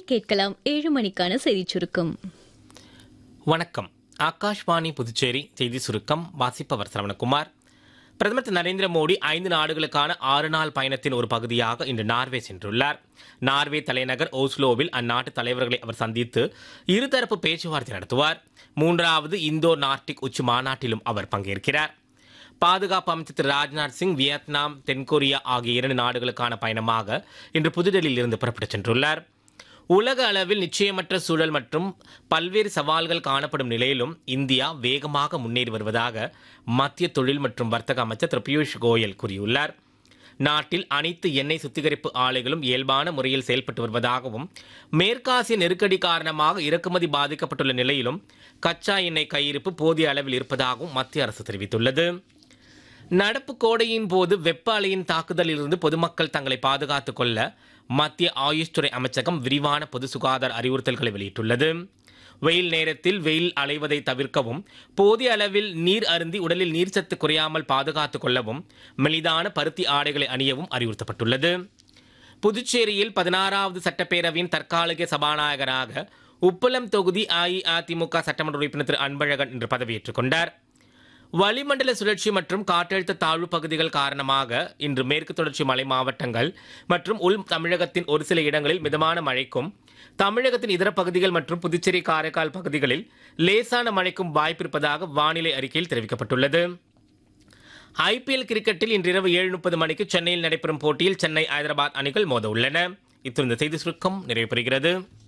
கேட்கலாம் ஏழு மணிக்கான செய்திச் சுருக்கம் வணக்கம் ஆகாஷ்வாணி புதுச்சேரி செய்தி சுருக்கம் வாசிப்பவர் சரவணகுமார் பிரதமர் திரு நரேந்திர மோடி ஐந்து நாடுகளுக்கான ஆறு நாள் பயணத்தின் ஒரு பகுதியாக இன்று நார்வே சென்றுள்ளார் நார்வே தலைநகர் ஓஸ்லோவில் அந்நாட்டு தலைவர்களை அவர் சந்தித்து இருதரப்பு பேச்சுவார்த்தை நடத்துவார் மூன்றாவது இந்தோ நார்டிக் உச்சி மாநாட்டிலும் அவர் பங்கேற்கிறார் பாதுகாப்பு அமைச்சர் திரு ராஜ்நாத் சிங் வியட்நாம் தென்கொரியா ஆகிய இரண்டு நாடுகளுக்கான பயணமாக இன்று புதுடெல்லியில் இருந்து புறப்பட்டுச் சென்றுள்ளார் உலக அளவில் நிச்சயமற்ற சூழல் மற்றும் பல்வேறு சவால்கள் காணப்படும் நிலையிலும் இந்தியா வேகமாக முன்னேறி வருவதாக மத்திய தொழில் மற்றும் வர்த்தக அமைச்சர் திரு பியூஷ் கோயல் கூறியுள்ளார் நாட்டில் அனைத்து எண்ணெய் சுத்திகரிப்பு ஆலைகளும் இயல்பான முறையில் செயல்பட்டு வருவதாகவும் மேற்காசிய நெருக்கடி காரணமாக இறக்குமதி பாதிக்கப்பட்டுள்ள நிலையிலும் கச்சா எண்ணெய் கையிருப்பு போதிய அளவில் இருப்பதாகவும் மத்திய அரசு தெரிவித்துள்ளது நடப்பு கோடையின் போது வெப்ப அலையின் தாக்குதலிலிருந்து பொதுமக்கள் தங்களை பாதுகாத்துக் கொள்ள மத்திய ஆயுஷ் துறை அமைச்சகம் விரிவான பொது சுகாதார அறிவுறுத்தல்களை வெளியிட்டுள்ளது வெயில் நேரத்தில் வெயில் அலைவதை தவிர்க்கவும் போதிய அளவில் நீர் அருந்தி உடலில் நீர்ச்சத்து குறையாமல் பாதுகாத்துக் கொள்ளவும் மெலிதான பருத்தி ஆடைகளை அணியவும் அறிவுறுத்தப்பட்டுள்ளது புதுச்சேரியில் பதினாறாவது சட்டப்பேரவையின் தற்காலிக சபாநாயகராக உப்பளம் தொகுதி அஇஅதிமுக சட்டமன்ற உறுப்பினர் திரு அன்பழகன் இன்று பதவியேற்றுக் கொண்டார் வளிமண்டல சுழற்சி மற்றும் காற்றழுத்த தாழ்வு பகுதிகள் காரணமாக இன்று மேற்கு தொடர்ச்சி மலை மாவட்டங்கள் மற்றும் உள் தமிழகத்தின் ஒரு சில இடங்களில் மிதமான மழைக்கும் தமிழகத்தின் இதர பகுதிகள் மற்றும் புதுச்சேரி காரைக்கால் பகுதிகளில் லேசான மழைக்கும் வாய்ப்பிருப்பதாக வானிலை அறிக்கையில் தெரிவிக்கப்பட்டுள்ளது ஐபிஎல் கிரிக்கெட்டில் இன்றிரவு ஏழு முப்பது மணிக்கு சென்னையில் நடைபெறும் போட்டியில் சென்னை ஹைதராபாத் அணிகள் மோத உள்ளன இத்துடன் இந்த செய்தி சுருக்கம் நிறைவு பெறுகிறது